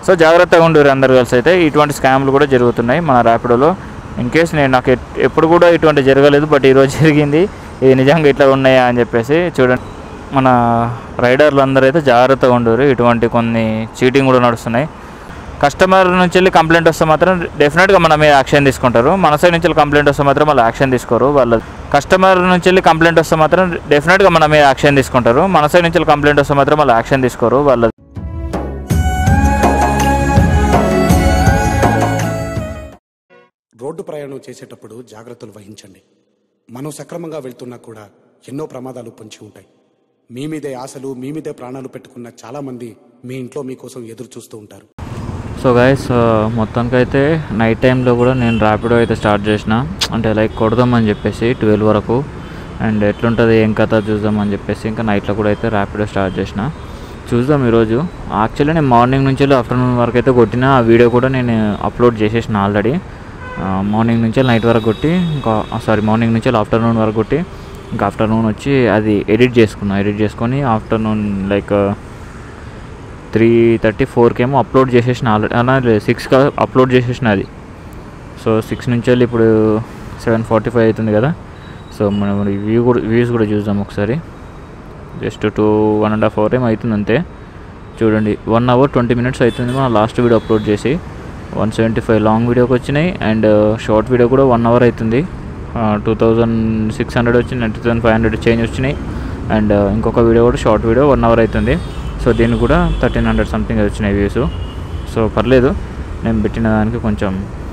So జాగ్రత్తగా ఉండరు అందరు కలిసి అయితే ఇటువంటి స్కామ్లు కూడా జరుగుతున్నాయి మన ర్యాపిడోలో ఇన్ కేస్ నేను నాకు ఎట్- ఎప్పుడు కూడా ఇటువంటి జరగలేదు బట్ ఈరోజు జరిగింది ఇది నిజంగా ఇట్లా ఉన్నాయా అని చెప్పేసి చూడండి మన రైడర్లు అందరూ అయితే జాగ్రత్తగా ఉండరు ఇటువంటి కొన్ని చీటింగ్ కూడా నడుస్తున్నాయి కస్టమర్ నుంచి వెళ్ళి కంప్లైంట్ వస్తే మాత్రం డెఫినెట్గా మన మీద యాక్షన్ తీసుకుంటారు మన సైడ్ నుంచి వెళ్ళి కంప్లైంట్ వస్తే మాత్రం వాళ్ళు యాక్షన్ తీసుకోరు వాళ్ళ కస్టమర్ నుంచి వెళ్ళి కంప్లైంట్ వస్తే మాత్రం డెఫినెట్గా మన మీద యాక్షన్ తీసుకుంటారు మన సైడ్ నుంచి వెళ్ళి కంప్లైంట్ వస్తే మాత్రం వాళ్ళు యాక్షన్ తీసుకోరు వాళ్ళ రోడ్డు ప్రయాణం చేసేటప్పుడు జాగ్రత్తలు వహించండి మనం సక్రమంగా వెళ్తున్నా కూడా ఎన్నో ప్రమాదాలు పొంచి ఉంటాయి మీ మీదే ఆశలు మీ మీదే ప్రాణాలు పెట్టుకున్న చాలామంది మీ ఇంట్లో మీకోసం ఎదురు చూస్తూ ఉంటారు సో గైస్ మొత్తానికి అయితే నైట్ టైంలో కూడా నేను ర్యాపిడో అయితే స్టార్ట్ చేసిన అంటే లైక్ కొడదామని చెప్పేసి ట్వెల్వ్ వరకు అండ్ ఎట్లుంటుంది ఏం కథ చూద్దామని చెప్పేసి ఇంకా నైట్లో కూడా అయితే ర్యాపిడో స్టార్ట్ చేసిన చూద్దాం ఈరోజు యాక్చువల్లీ నేను మార్నింగ్ నుంచి ఆఫ్టర్నూన్ వరకు అయితే కొట్టిన ఆ వీడియో కూడా నేను అప్లోడ్ చేసేసిన ఆల్రెడీ మార్నింగ్ నుంచి నైట్ వరకు కొట్టి ఇంకా సారీ మార్నింగ్ నుంచి ఆఫ్టర్నూన్ వరకు కొట్టి ఇంకా ఆఫ్టర్నూన్ వచ్చి అది ఎడిట్ చేసుకున్నా ఎడిట్ చేసుకొని ఆఫ్టర్నూన్ లైక్ త్రీ థర్టీ ఫోర్కి ఏమో అప్లోడ్ చేసేసిన ఆల్రెడీ సిక్స్కి అప్లోడ్ చేసేసిన అది సో సిక్స్ నుంచి వెళ్ళి ఇప్పుడు సెవెన్ ఫార్టీ ఫైవ్ అవుతుంది కదా సో మనం వ్యూ కూడా వ్యూస్ కూడా చూద్దాం ఒకసారి just two one and half hour ఏమో అవుతుంది అంతే చూడండి వన్ అవర్ ట్వంటీ మినిట్స్ అవుతుంది మనం లాస్ట్ వీడియో అప్లోడ్ చేసి వన్ సెవెంటీ ఫైవ్ లాంగ్ వీడియోకి వచ్చినాయి అండ్ షార్ట్ వీడియో కూడా వన్ అవర్ అవుతుంది టూ థౌజండ్ సిక్స్ హండ్రెడ్ వచ్చింది two thousand five hundred change వచ్చినాయి అండ్ ఇంకొక వీడియో కూడా షార్ట్ వీడియో వన్ అవర్ అవుతుంది సో దీనికి కూడా థర్టీన్ హండ్రెడ్ సంథింగ్ వచ్చినాయి వ్యూస్ సో పర్లేదు నేను పెట్టిన దానికి కొంచెం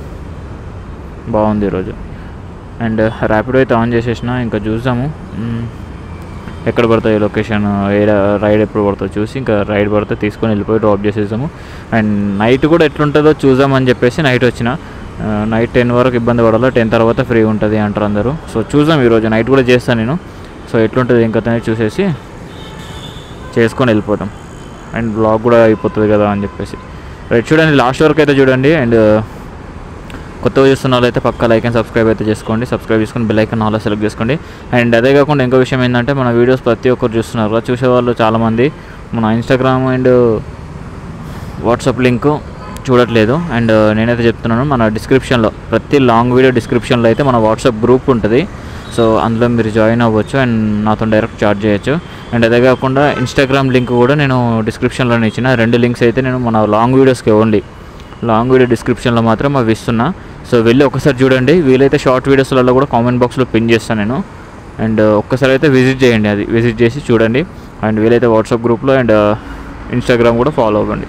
బాగుంది ఈరోజు అండ్ ర్యాపిడో అయితే ఆన్ చేసేసిన ఇంకా చూద్దాము మ్మ్. ఎక్కడ పడుతుంది లొకేషన్ ఏ రైడ్ ఎప్పుడు పడుతుందో చూసి ఇంకా రైడ్ పడితే తీసుకొని వెళ్ళిపోయి డ్రాప్ చేసేసాము అండ్ నైట్ కూడా ఎట్లుంటుందో చూద్దామని చెప్పేసి నైట్ వచ్చిన నైట్ టెన్ వరకు ఇబ్బంది పడాలో టెన్ తర్వాత ఫ్రీ ఉంటుంది అంటారు అందరూ సో చూద్దాం ఈరోజు నైట్ కూడా చేస్తాను నేను సో ఎట్లుంటుంది ఇంకా అనేది చూసేసి చేసుకొని వెళ్ళిపోతాం అండ్ బ్లాగ్ కూడా అయిపోతుంది కదా అని చెప్పేసి రైట్ చూడండి లాస్ట్ వరకు అయితే చూడండి అండ్ కొత్తగా చూస్తున్న వాళ్ళైతే పక్క లైక్ అండ్ సబ్స్క్రైబ్ అయితే చేసుకోండి సబ్స్క్రైబ్ చేసుకొని బెల్ ఐకాన్ ఆల్ సెలెక్ట్ చేసుకోండి అండ్ అదే కాకుండా ఇంకో విషయం ఏంటంటే మన వీడియోస్ ప్రతి ఒక్కరు చూస్తున్నారు కదా చూసేవాళ్ళు చాలామంది మన ఇన్స్టాగ్రామ్ అండ్ వాట్సాప్ లింక్ చూడట్లేదు అండ్ నేనైతే చెప్తున్నాను మన డిస్క్రిప్షన్లో ప్రతి లాంగ్ వీడియో డిస్క్రిప్షన్లో అయితే మన వాట్సాప్ గ్రూప్ ఉంటుంది సో అందులో మీరు జాయిన్ అవ్వచ్చు అండ్ నాతో డైరెక్ట్ చార్జ్ చేయొచ్చు అండ్ అదే కాకుండా ఇన్స్టాగ్రామ్ లింక్ కూడా నేను డిస్క్రిప్షన్లోనే ఇచ్చిన రెండు లింక్స్ అయితే నేను మన లాంగ్ వీడియోస్కి ఓన్లీ లాంగ్ వీడియో డిస్క్రిప్షన్లో మాత్రం అవి ఇస్తున్నా సో వెళ్ళి ఒకసారి చూడండి వీలైతే షార్ట్ వీడియోస్లలో కూడా కామెంట్ బాక్స్లో పిన్ చేస్తాను నేను అండ్ ఒక్కసారి అయితే విజిట్ చేయండి అది విజిట్ చేసి చూడండి అండ్ వీలైతే వాట్సాప్ గ్రూప్లో అండ్ ఇన్స్టాగ్రామ్ కూడా ఫాలో అవ్వండి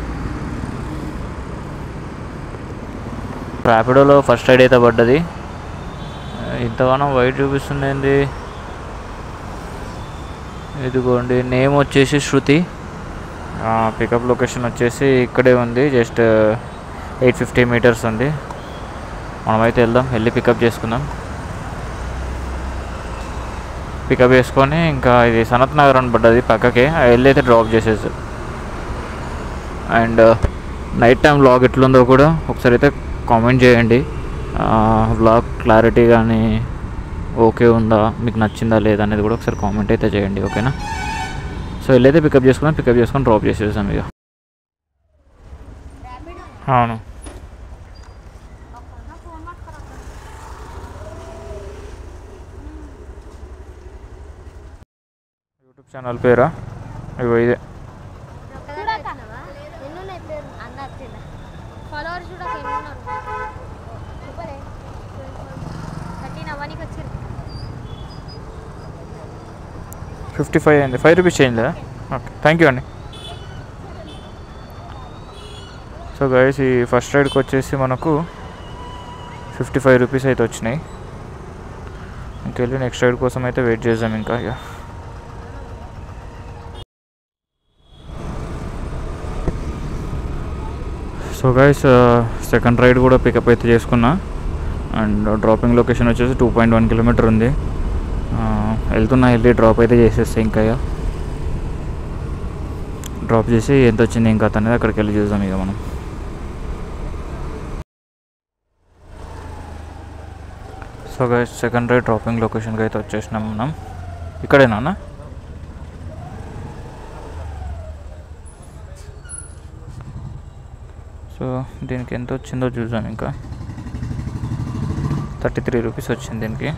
ర్యాపిడోలో ఫస్ట్ రైడ్ అయితే పడ్డది ఇంతగానో వైట్ చూపిస్తుంది ఏంది ఇదిగోండి నేమ్ వచ్చేసి శృతి పికప్ లొకేషన్ వచ్చేసి ఇక్కడే ఉంది జస్ట్ ఎయిట్ ఫిఫ్టీ మీటర్స్ ఉంది మనమైతే వెళ్దాం వెళ్ళి పికప్ చేసుకుందాం పికప్ చేసుకొని ఇంకా ఇది సనత్ నగర్ అని పడ్డది పక్కకే ఆ వెళ్ళి అయితే డ్రాప్ చేసేది అండ్ నైట్ టైం వ్లాగ్ ఎట్లుందో కూడా ఒకసారి అయితే కామెంట్ చేయండి వ్లాగ్ క్లారిటీ కానీ ఓకే ఉందా మీకు నచ్చిందా లేదా అనేది కూడా ఒకసారి కామెంట్ అయితే చేయండి ఓకేనా సో వెళ్ళైతే పికప్ చేసుకున్నాం పికప్ చేసుకొని డ్రాప్ చేసేసాం ఇక అవును యూట్యూబ్ ఛానల్ పేరా ఇగో ఇదే చూడకనవా ఎన్నున్నాయి పేరు అన్న వచ్చిందా ఫాలోవర్స్ చూడక ఎన్నున్నారు సూపరే థర్టీన్ అవ్వనికి వచ్చారు ఫిఫ్టీ ఫైవ్ అయింది ఫైవ్ రూపీస్ చేంజ్ లేదా ఓకే థ్యాంక్ యూ అండి సో గైస్ ఈ ఫస్ట్ రైడ్కి వచ్చేసి మనకు ఫిఫ్టీ ఫైవ్ రూపీస్ అయితే వచ్చినాయి ఇంకెళ్ళి నెక్స్ట్ రైడ్ కోసం అయితే వెయిట్ చేద్దాం ఇంకా ఇక సో గైస్ సెకండ్ రైడ్ కూడా పికప్ అయితే చేసుకున్నా అండ్ డ్రాపింగ్ లొకేషన్ వచ్చేసి టూ పాయింట్ వన్ కిలోమీటర్ ఉంది ఆ, వెళ్తున్నా వెళ్ళి డ్రాప్ అయితే చేసేస్తే ఇంకా ఇక. డ్రాప్ చేసి ఎంత వచ్చింది ఇంకా అనేది అక్కడికి వెళ్ళి చూద్దాం ఇక మనం so guys second ride dropping లొకేషన్కి అయితే వచ్చేసినాం మనం ఇక్కడేనా అన్న? సో దీనికి ఎంత వచ్చిందో చూద్దాం ఇంకా థర్టీ త్రీ రూపీస్ వచ్చింది దీనికి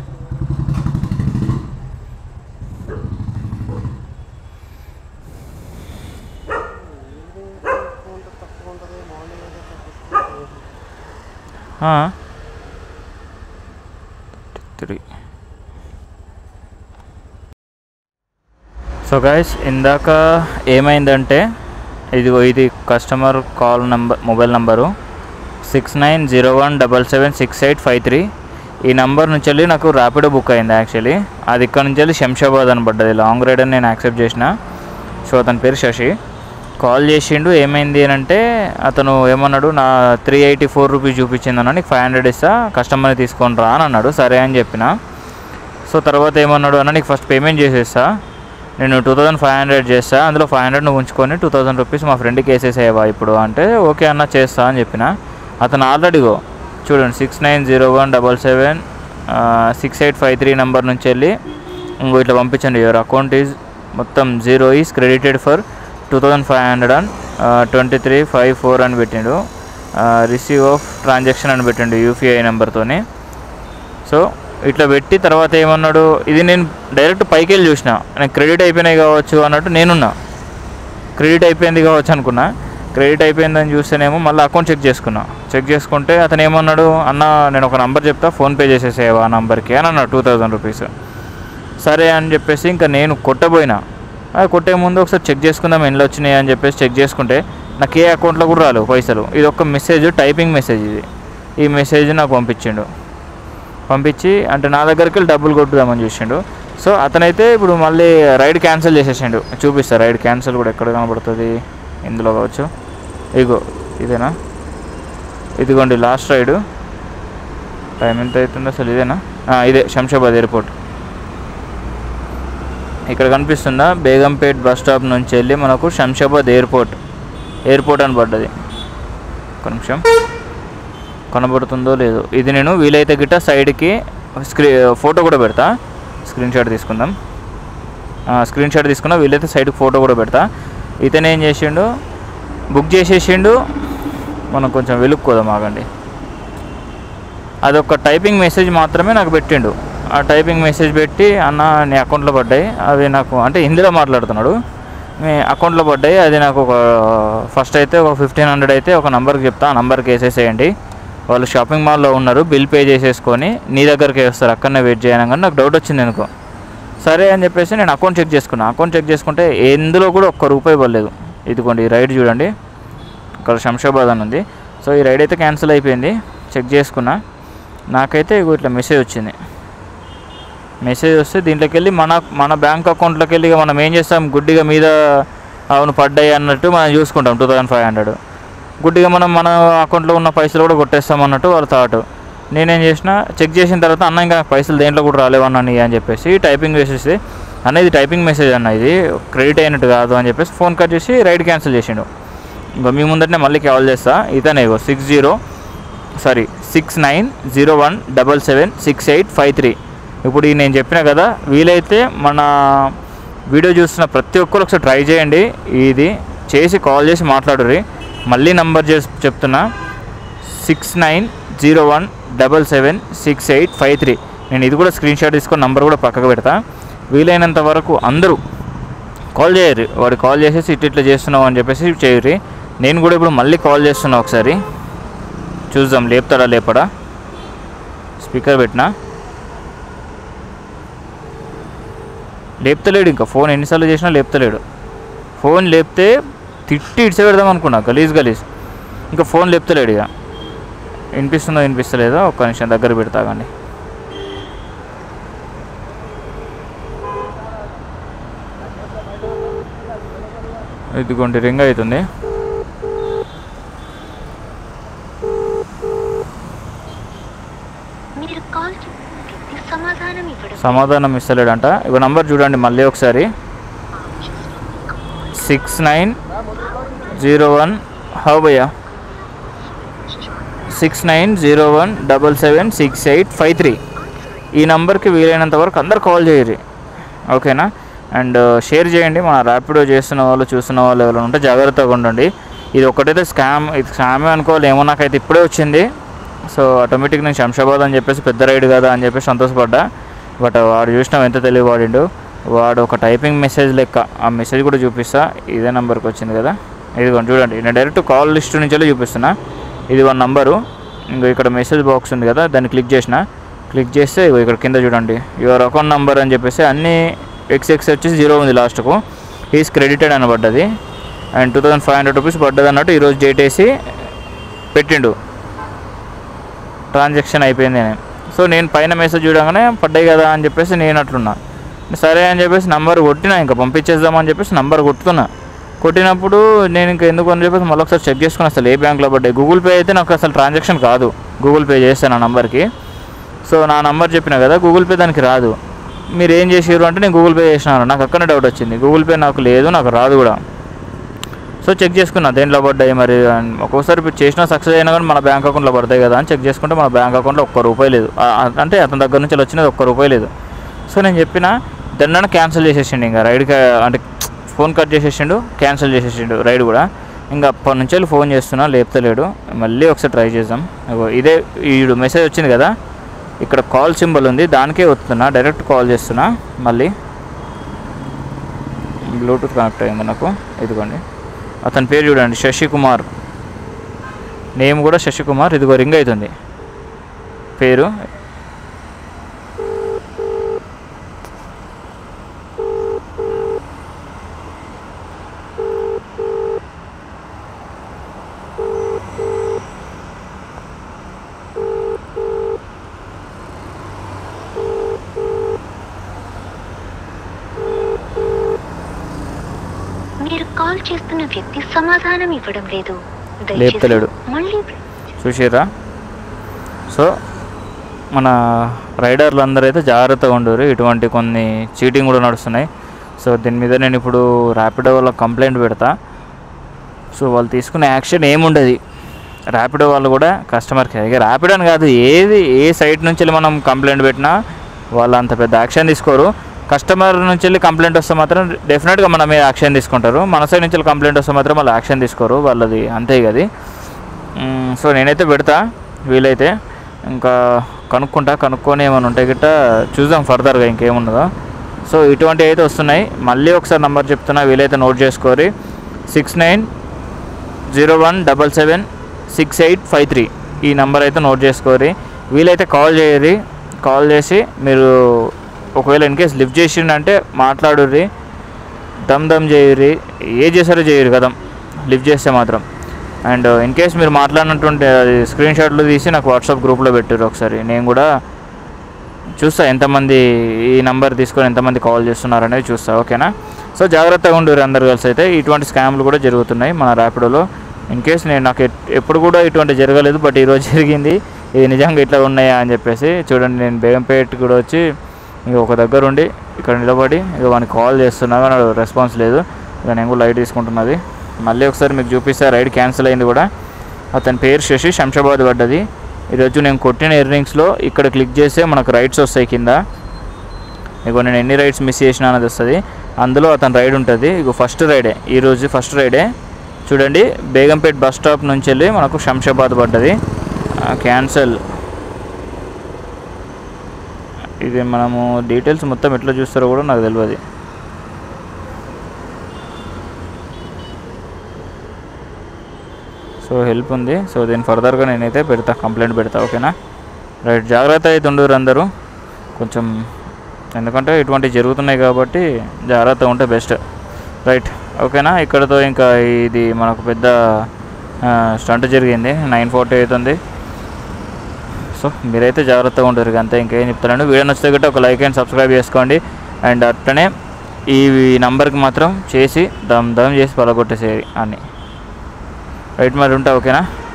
త్రీ సో గైస్ ఇందాక ఏమైందంటే ఇదిగో ఇది customer call number mobile number six nine zero one double seven six eight five three ఈ నంబర్ నుంచి వెళ్ళి నాకు ర్యాపిడో బుక్ అయింది యాక్చువల్లీ అది ఇక్కడ నుంచి వెళ్ళి శంషాబాద్ అని పడ్డది లాంగ్ రైడ్ అని నేను యాక్సెప్ట్ చేసిన సో అతని పేరు శశి కాల్ చేసిండు ఏమైంది అని అంటే అతను ఏమన్నాడు నా త్రీ ఎయిటీ ఫోర్ రూపీస్ చూపించింది అన్న నీకు ఫైవ్ హండ్రెడ్ ఇస్తా కస్టమర్ని తీసుకొని రా అని అన్నాడు సరే అని చెప్పిన సో తర్వాత ఏమన్నాడు అన్న నీకు ఫస్ట్ పేమెంట్ చేసేస్తా నేను టూ థౌజండ్ ఫైవ్ హండ్రెడ్ చేస్తా అందులో ఫైవ్ హండ్రెడ్ నువ్వు ఉంచుకొని టూ థౌజండ్ రూపీస్ మా ఫ్రెండ్కి వేసేసేవా ఇప్పుడు అంటే ఓకే అన్న చేస్తా అని చెప్పిన అతను ఆల్రెడీగో చూడండి six nine zero one double seven six eight five three number నుంచి వెళ్ళి ఇంకో ఇట్లా పంపించండి యువర్ అకౌంట్ ఈజ్ మొత్తం zero is credited for two thousand five hundred and twenty three five four అని పెట్టిండు రిసీవ్ ఆఫ్ ట్రాన్సాక్షన్ అని పెట్టిండు యూపీఐ నెంబర్తోని సో ఇట్లా పెట్టి తర్వాత ఏమన్నాడు ఇది నేను డైరెక్ట్ పైకి వెళ్ళి చూసిన నేను క్రెడిట్ అయిపోయినాయి కావచ్చు అన్నట్టు నేనున్నా క్రెడిట్ అయిపోయింది కావచ్చు అనుకున్నా క్రెడిట్ అయిపోయిందని చూస్తేనేమో మళ్ళీ అకౌంట్ చెక్ చేసుకున్నా చెక్ చేసుకుంటే అతను ఏమన్నాడు అన్న నేను ఒక నంబర్ చెప్తా ఫోన్పే చేసేసేవా ఆ నంబర్కి అని అన్నాడు టూ థౌజండ్ రూపీస్ సరే అని చెప్పేసి ఇంకా నేను కొట్టబోయినా అది కొట్టే ముందు ఒకసారి చెక్ చేసుకుందాం ఎన్ని వచ్చినాయి అని చెప్పేసి చెక్ చేసుకుంటే నాకు ఏ అకౌంట్లో కూడా రాలేవు పైసలు ఇది ఒక మెసేజ్ టైపింగ్ మెసేజ్ ఇది ఈ మెసేజ్ నాకు పంపించిండు పంపించి అంటే నా దగ్గరికి వెళ్ళి డబ్బులు కొట్టుదామని చూసిండు సో అతనైతే ఇప్పుడు మళ్ళీ రైడ్ క్యాన్సిల్ చేసేసిండు చూపిస్తా రైడ్ క్యాన్సిల్ కూడా ఎక్కడ కనబడుతుంది ఇందులో కావచ్చు ఇగో ఇదేనా ఇదిగోండి లాస్ట్ రైడ్ టైం ఎంత అవుతుందో అసలు ఇదేనా ఆ, ఇదే శంషాబాద్ ఎయిర్పోర్ట్ ఇక్కడ కనిపిస్తుందా బేగంపేట్ బస్ స్టాప్ నుంచి వెళ్ళి మనకు శంషాబాద్ ఎయిర్పోర్ట్ ఎయిర్పోర్ట్ అని పడ్డది ఒక నిమిషం కనబడుతుందో లేదో ఇది నేను వీలైతే గిట్ట సైడ్కి స్క్రీ ఫోటో కూడా పెడతా స్క్రీన్ షాట్ తీసుకుందాం స్క్రీన్ షాట్ తీసుకున్నా వీలైతే సైడ్కి ఫోటో కూడా పెడతా ఇతను ఏం చేసిండు బుక్ చేసేసిండు మనం కొంచెం వెలుక్కోదాం ఆగండి అదొక టైపింగ్ మెసేజ్ మాత్రమే నాకు పెట్టిండు ఆ టైపింగ్ మెసేజ్ పెట్టి అన్న నీ అకౌంట్లో పడ్డాయి అవి నాకు అంటే హిందీలో మాట్లాడుతున్నాడు మీ అకౌంట్లో పడ్డాయి అది నాకు ఒక ఫస్ట్ అయితే ఒక ఫిఫ్టీన్ హండ్రెడ్ అయితే ఒక నంబర్కి చెప్తా ఆ నంబర్కి వేసేసేయండి వాళ్ళు షాపింగ్ మాల్లో ఉన్నారు బిల్ పే చేసేసుకొని నీ దగ్గరికి వస్తారు అక్కడనే వెయిట్ చేయనగానే నాకు డౌట్ వచ్చింది అనుకో సరే అని చెప్పేసి నేను అకౌంట్ చెక్ చేసుకున్నా అకౌంట్ చెక్ చేసుకుంటే ఎందులో కూడా ఒక్క రూపాయి పడలేదు ఇదిగోండి ఈ రైడ్ చూడండి ఇక్కడ శంషాబాద్ అని ఉంది సో ఈ రైడ్ అయితే క్యాన్సిల్ అయిపోయింది చెక్ చేసుకున్నా నాకైతే ఇగో ఇట్లా మెసేజ్ వచ్చింది మెసేజ్ వస్తే దీంట్లోకి వెళ్ళి మన మన బ్యాంక్ అకౌంట్లోకి వెళ్ళి ఇక మనం ఏం చేస్తాం గుడ్డిగా మీద అవును పడ్డాయి అన్నట్టు మనం చూసుకుంటాం టూ థౌజండ్ ఫైవ్ హండ్రెడ్ గుడ్డిగా మనం మన అకౌంట్లో ఉన్న పైసలు కూడా కొట్టేస్తాం అన్నట్టు వాళ్ళ థాట్ నేనేం చేసిన చెక్ చేసిన తర్వాత అన్న ఇంకా నాకు పైసలు దేంట్లో కూడా రాలేవన్నా నీ అని చెప్పేసి టైపింగ్ వేసేసి అన్న ఇది టైపింగ్ మెసేజ్ అన్న ఇది క్రెడిట్ అయినట్టు కాదు అని చెప్పేసి ఫోన్ కట్ చేసి రైడ్ క్యాన్సిల్ చేసిండు ఇంకా మీ ముందటనే మళ్ళీ కాల్ చేస్తా ఇతనే ఇగో six zero sorry six nine zero one double seven six eight five three ఇప్పుడు ఈ నేను చెప్పిన కదా వీలైతే మన వీడియో చూస్తున్న ప్రతి ఒక్కరు ఒకసారి ట్రై చేయండి ఇది చేసి కాల్ చేసి మాట్లాడరు మళ్ళీ నంబర్ చేసి చెప్తున్నా six nine zero one double seven six eight five three నేను ఇది కూడా స్క్రీన్ షాట్ తీసుకొని నంబర్ కూడా పక్కకు పెడతా వీలైనంత వరకు అందరూ కాల్ చేయరు వాడు కాల్ చేసేసి ఇట్లా ఇట్లా చేస్తున్నావు అని చెప్పేసి చేయరు నేను కూడా ఇప్పుడు మళ్ళీ కాల్ చేస్తున్నా ఒకసారి చూద్దాం లేపుతాడా లేపడా స్పీకర్ పెట్టినా లేపుతలేడు ఇంకా ఫోన్ ఎన్నిసార్లు చేసినా లేపుతలేడు ఫోన్ లేపితే తిట్టి ఇడిచి పెడదాం అనుకున్నా గలీజ్ గలీజ్ ఇంకా ఫోన్ లేపుతలేడు ఇక వినిపిస్తుందో వినిపిస్తలేదో ఒక్క నిమిషం దగ్గర పెడతా కానీ ఇదిగోండి రింగ్ అవుతుంది మీరు కాల్ చేసిన వ్యక్తి సమాధానం ఇవ్వడం సమాధానం ఇస్తలేడంట ఇక నంబర్ చూడండి మళ్ళీ ఒకసారి సిక్స్ నైన్ జీరో వన్ హౌ భయ్యా six nine zero one double seven six eight five three ఈ నంబర్కి వీలైనంత వరకు అందరు కాల్ చేయరు ఓకేనా అండ్ షేర్ చేయండి మన ర్యాపిడో చేస్తున్న వాళ్ళు చూస్తున్న వాళ్ళు ఎవరైనా ఉంటే జాగ్రత్తగా ఉండండి ఇది ఒకటైతే స్కామ్ ఇది స్కామే అనుకోవాలి ఏమో నాకైతే ఇప్పుడే వచ్చింది సో ఆటోమేటిక్ నేను శంషాబాద్ అని చెప్పేసి పెద్ద రైడ్ కదా అని చెప్పేసి సంతోషపడ్డా బట్ వాడు చూసినాం ఎంత తెలివి వాడిండు వాడు ఒక టైపింగ్ మెసేజ్ లెక్క ఆ మెసేజ్ కూడా చూపిస్తా ఇదే నెంబర్కి వచ్చింది కదా ఇదిగోండి చూడండి నేను డైరెక్ట్ కాల్ లిస్ట్ నుంచి చూపిస్తున్నా ఇది వన్ నంబరు ఇంకో ఇక్కడ మెసేజ్ బాక్స్ ఉంది కదా దాన్ని క్లిక్ చేసిన క్లిక్ చేస్తే ఇగో ఇక్కడ కింద చూడండి యువర్ అకౌంట్ నంబర్ అని చెప్పేసి అన్ని ఎక్స్ ఎక్స్ వచ్చేసి జీరో ఉంది లాస్ట్కు ఈజ్ క్రెడిటెడ్ అని పడ్డది and two thousand five hundred rupees పడ్డది అన్నట్టు ఈరోజు డేట్ వేసి పెట్టిండు ట్రాన్సాక్షన్ అయిపోయింది అని సో నేను పైన మెసేజ్ చూడగానే పడ్డాయి కదా అని చెప్పేసి నేను అట్లున్నా సరే అని చెప్పేసి నంబర్ కొట్టినా ఇంకా పంపించేద్దామని చెప్పేసి నంబర్ కొట్టుతున్నా కొట్టినప్పుడు నేను ఇంకా ఎందుకు అని చెప్పేసి మళ్ళీ ఒకసారి చెక్ చేసుకుని అసలు ఏ బ్యాంక్లో పడ్డాయి గూగుల్ పే అయితే నాకు అసలు ట్రాన్సాక్షన్ కాదు గూగుల్ పే చేస్తాను ఆ నంబర్కి సో నా నంబర్ చెప్పిన కదా గూగుల్ పే దానికి రాదు మీరు ఏం చేసారు అంటే నేను గూగుల్ పే చేసినాను నాకు అక్కడనే డౌట్ వచ్చింది గూగుల్ పే నాకు లేదు నాకు రాదు కూడా సో చెక్ చేసుకున్నా దేంట్లో పడ్డాయి మరి అని ఒక్కోసారి ఇప్పుడు చేసినా సక్సెస్ అయినా కానీ మన బ్యాంక్ అకౌంట్లో పడతాయి కదా అని చెక్ చేసుకుంటే మన బ్యాంక్ అకౌంట్లో ఒక్క రూపాయి లేదు ఆ- ఆ- అంటే అతని దగ్గర నుంచి వచ్చినది ఒక్క రూపాయి లేదు సో నేను చెప్పిన దాన్ని క్యాన్సిల్ చేసేసిండు ఇంకా రైడ్ అంటే ఫోన్ కట్ చేసేసిండు క్యాన్సిల్ చేసేసిండు రైడ్ కూడా ఇంకా అప్పటి నుంచి వెళ్ళి ఫోన్ చేస్తున్నా లేపుతలేడు మళ్ళీ ఒకసారి ట్రై చేద్దాం ఇగో ఇదే ఈ మెసేజ్ వచ్చింది కదా ఇక్కడ కాల్ సింబల్ ఉంది దానికే వస్తున్నా డైరెక్ట్ కాల్ చేస్తున్నా మళ్ళీ బ్లూటూత్ కనెక్ట్ అయింది నాకు ఇదిగోండి అతని పేరు చూడండి శశికుమార్ నేమ్ కూడా శశికుమార్ ఇదిగో రింగ్ అవుతుంది పేరు మీరు కాల్ చేస్తున్న వ్యక్తి సమాధానం ఇవ్వడం లేదు లేపుతలేడు. మళ్ళీ చూసిర్రా సో మన రైడర్లు అందరూ అయితే జాగ్రత్తగా ఉండరు ఇటువంటి కొన్ని చీటింగ్ కూడా నడుస్తున్నాయి సో దీని మీద నేను ఇప్పుడు ర్యాపిడో వాళ్ళకి కంప్లైంట్ పెడతా సో వాళ్ళు తీసుకునే యాక్షన్ ఏముండదు ర్యాపిడో వాళ్ళు కూడా కస్టమర్కి ఇక ర్యాపిడో అని కాదు ఏది ఏ సైట్ నుంచి వెళ్ళి మనం కంప్లైంట్ పెట్టినా వాళ్ళు అంత పెద్ద యాక్షన్ తీసుకోరు కస్టమర్ నుంచి వెళ్ళి కంప్లైంట్ వస్తే మాత్రం డెఫినెట్గా మన మీద యాక్షన్ తీసుకుంటారు మన సైడ్ నుంచి వెళ్ళి కంప్లైంట్ వస్తే మాత్రం వాళ్ళు యాక్షన్ తీసుకోరు వాళ్ళది అంతే కదా మ్మ్, సో నేనైతే పెడతా వీలైతే ఇంకా కనుక్కుంటా కనుక్కొని ఏమైనా ఉంటే గిట్ట చూద్దాం ఫర్దర్గా ఇంకేమున్నదో సో ఇటువంటి అయితే వస్తున్నాయి మళ్ళీ ఒకసారి నంబర్ చెప్తున్నా వీలైతే నోట్ చేసుకోరి six nine zero one double seven six eight five three ఈ నెంబర్ అయితే నోట్ చేసుకోరి వీలైతే కాల్ చేయరి కాల్ చేసి మీరు ఒకవేళ ఇన్ కేస్ లిఫ్ట్ చేసిండంటే మాట్లాడుర్రి దమ్ దమ్ చేయరి ఏ చేసారో చేయరు కదా లిఫ్ట్ చేస్తే మాత్రం అండ్ ఇన్ కేస్ మీరు మాట్లాడినటువంటి అది స్క్రీన్ షాట్లు తీసి నాకు వాట్సాప్ గ్రూప్లో పెట్టారు ఒకసారి నేను కూడా చూస్తా ఎంతమంది ఈ నంబర్ తీసుకొని ఎంతమంది కాల్ చేస్తున్నారు అనేది చూస్తా ఓకేనా సో జాగ్రత్తగా ఉండరు అందరు కలిసి అయితే ఇటువంటి స్కామ్లు కూడా జరుగుతున్నాయి మన ర్యాపిడోలో ఇన్ కేస్ నేను నాకు ఎట్- ఎప్పుడు కూడా ఇటువంటి జరగలేదు బట్ ఈరోజు జరిగింది ఇది నిజంగా ఇట్లా ఉన్నాయా అని చెప్పేసి చూడండి నేను బేగంపేట కూడా వచ్చి ఇక ఒక దగ్గర ఉండి ఇక్కడ నిలబడి ఇక వానికి కాల్ చేస్తున్నా కానీ వాడు రెస్పాన్స్ లేదు ఇక నేను కూడా లైట్ తీసుకుంటున్నది మళ్ళీ ఒకసారి మీకు చూపిస్తే రైడ్ క్యాన్సిల్ అయింది కూడా అతని పేరు శశి శంషాబాద్ పడ్డది ఈరోజు నేను కొట్టిన ఇయర్రింగ్స్లో ఇక్కడ క్లిక్ చేస్తే మనకు రైడ్స్ వస్తాయి కింద ఇగో నేను ఎన్ని రైడ్స్ మిస్ చేసినా అనేది వస్తుంది అందులో అతని రైడ్ ఉంటుంది ఇగో ఫస్ట్ రైడే ఈరోజు ఫస్ట్ రైడే చూడండి బేగంపేట్ బస్ స్టాప్ నుంచి వెళ్ళి మనకు శంషాబాద్ పడ్డది క్యాన్సల్ ఇది మనము డీటెయిల్స్ మొత్తం ఎట్లా చూస్తారో కూడా నాకు తెలియదు సో హెల్ప్ ఉంది సో దీని ఫర్దర్గా నేనైతే పెడతా కంప్లైంట్ పెడతా ఓకేనా రైట్ జాగ్రత్త అయితే ఉండరు అందరూ కొంచెం ఎందుకంటే ఇటువంటివి జరుగుతున్నాయి కాబట్టి జాగ్రత్త ఉంటే బెస్ట్ రైట్ ఓకేనా ఇక్కడతో ఇంకా ఇది మనకు పెద్ద స్టంట్ జరిగింది నైన్ ఫార్టీ అవుతుంది సో మీరైతే జాగ్రత్తగా ఉంటారు అంతే ఇంకేం చెప్తాను వీడియో నచ్చితే గట్రా ఒక లైక్ అండ్ సబ్స్క్రైబ్ చేసుకోండి అండ్ అట్లనే ఈ నంబర్కి మాత్రం చేసి దమ్ దమ్ చేసి పలగొట్టేసేది అన్నీ రైట్ మరి ఉంటా ఓకేనా